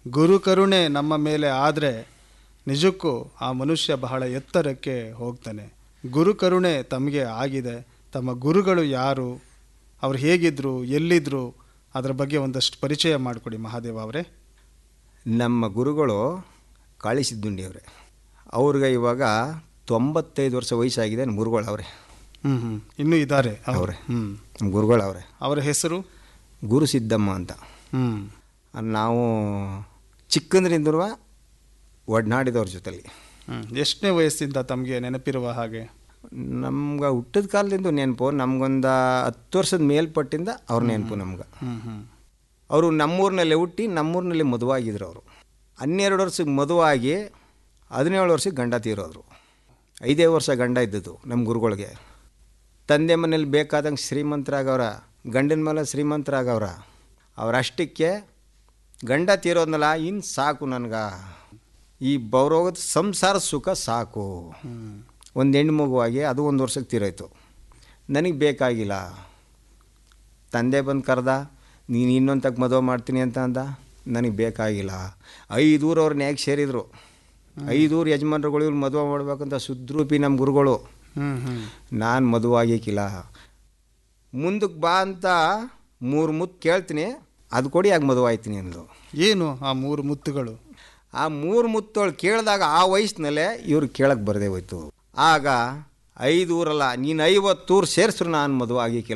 ಗುರು ಕರುಣೆ ನಮ್ಮ ಮೇಲೆ ಆದರೆ ನಿಜಕ್ಕೂ ಆ ಮನುಷ್ಯ ಬಹಳ ಎತ್ತರಕ್ಕೆ ಹೋಗ್ತಾನೆ ಗುರು ಕರುಣೆ ತಮಗೆ ಆಗಿದೆ ತಮ್ಮ ಗುರುಗಳು ಯಾರು ಅವ್ರು ಹೇಗಿದ್ರು ಎಲ್ಲಿದ್ರು ಅದರ ಬಗ್ಗೆ ಒಂದಷ್ಟು ಪರಿಚಯ ಮಾಡಿಕೊಡಿ ಮಹಾದೇವ ಅವರೇ ನಮ್ಮ ಗುರುಗಳು ಕಾಳಿಸಿದ್ದುಂಡಿಯವರೇ ಅವ್ರಿಗೆ ಇವಾಗ ತೊಂಬತ್ತೈದು ವರ್ಷ ವಯಸ್ಸಾಗಿದೆ ನಮ್ಮ ಗುರುಗಳು ಅವರೇ ಹ್ಞೂ ಹ್ಞೂ ಇನ್ನೂ ಇದ್ದಾರೆ ಅವರೇ ಹ್ಞೂ ನಮ್ಮ ಗುರುಗಳು ಅವರೇ ಅವರ ಹೆಸರು ಗುರು ಸಿದ್ದಮ್ಮ ಅಂತ ಹ್ಞೂ ನಾವು ಚಿಕ್ಕಂದ್ರಿಂದಲೂ ಒಡನಾಡಿದವ್ರ ಜೊತೆಲಿ ಹ್ಞೂ ಎಷ್ಟನೇ ವಯಸ್ಸಿಂದ ತಮಗೆ ನೆನಪಿರುವ ಹಾಗೆ ನಮ್ಗೆ ಹುಟ್ಟಿದ ಕಾಲದಿಂದ ನೆನಪು ನಮ್ಗೊಂದು ಹತ್ತು ವರ್ಷದ ಮೇಲ್ಪಟ್ಟಿಂದ ಅವ್ರ ನೆನಪು ನಮ್ಗೆ ಹ್ಞೂ ಹ್ಞೂ ಅವರು ನಮ್ಮೂರಿನಲ್ಲೇ ಹುಟ್ಟಿ ನಮ್ಮೂರಿನಲ್ಲಿ ಮದುವಾಗಿದ್ರು ಅವರು ಹನ್ನೆರಡು ವರ್ಷಕ್ಕೆ ಮದುವಾಗಿ ಹದಿನೇಳು ವರ್ಷಕ್ಕೆ ಗಂಡ ತೀರೋದ್ರು ಐದೇ ವರ್ಷ ಗಂಡ ಇದ್ದದ್ದು ನಮ್ಮ ಗುರುಗಳಿಗೆ ತಂದೆ ಮನೇಲಿ ಬೇಕಾದಂಗೆ ಶ್ರೀಮಂತರಾಗವ್ರ ಗಂಡನ ಮೇಲೆ ಶ್ರೀಮಂತರಾಗವ್ರ ಅವರಷ್ಟಕ್ಕೆ ಗಂಡ ತೀರೋದ್ನಲ್ಲ ಇನ್ನು ಸಾಕು ನನಗೆ ಈ ಬೌರೋಗದ ಸಂಸಾರ ಸುಖ ಸಾಕು ಒಂದು ಹೆಣ್ಣು ಮಗುವಾಗಿ ಅದು ಒಂದು ವರ್ಷಕ್ಕೆ ತೀರೋಯ್ತು ನನಗೆ ಬೇಕಾಗಿಲ್ಲ ತಂದೆ ಬಂದು ಕರೆದ ನೀನು ಇನ್ನೊಂದು ತಕ್ಕ ಮದುವೆ ಮಾಡ್ತೀನಿ ಅಂತ ಅಂದ ನನಗೆ ಬೇಕಾಗಿಲ್ಲ ಐದೂರು ಅವ್ರನ್ನ ಯಾಕೆ ಸೇರಿದರು ಐದೂರು ಯಜಮಾನ್ರುಗಳು ಇವ್ರು ಮದುವೆ ಮಾಡ್ಬೇಕಂತ ಸುದ್ರೂಪಿ ನಮ್ಮ ಗುರುಗಳು ಹ್ಞೂ ಹ್ಞೂ ನಾನು ಮದುವೆ ಆಗಿಕ್ಕಿಲ್ಲ ಮುಂದಕ್ಕೆ ಬಾ ಅಂತ ಮೂರು ಮುತ್ತು ಕೇಳ್ತೀನಿ ಅದು ಕೊಡಿ ಆಗ ಮದುವೆ ಆಯ್ತೀನಿ ಅಂದು ಏನು ಆ ಮೂರು ಮುತ್ತುಗಳು ಆ ಮೂರು ಮುತ್ತೋಳು ಕೇಳಿದಾಗ ಆ ವಯಸ್ಸಿನಲ್ಲೇ ಇವ್ರು ಕೇಳಕ್ಕೆ ಬರದೇ ಹೋಯ್ತು ಆಗ ಐದೂರಲ್ಲ ನೀನು ಐವತ್ತೂರು ಸೇರಿಸ್ರು ನಾನು ಮದುವೆ ಆಗಿಕ್ಕಿಲ್ಲ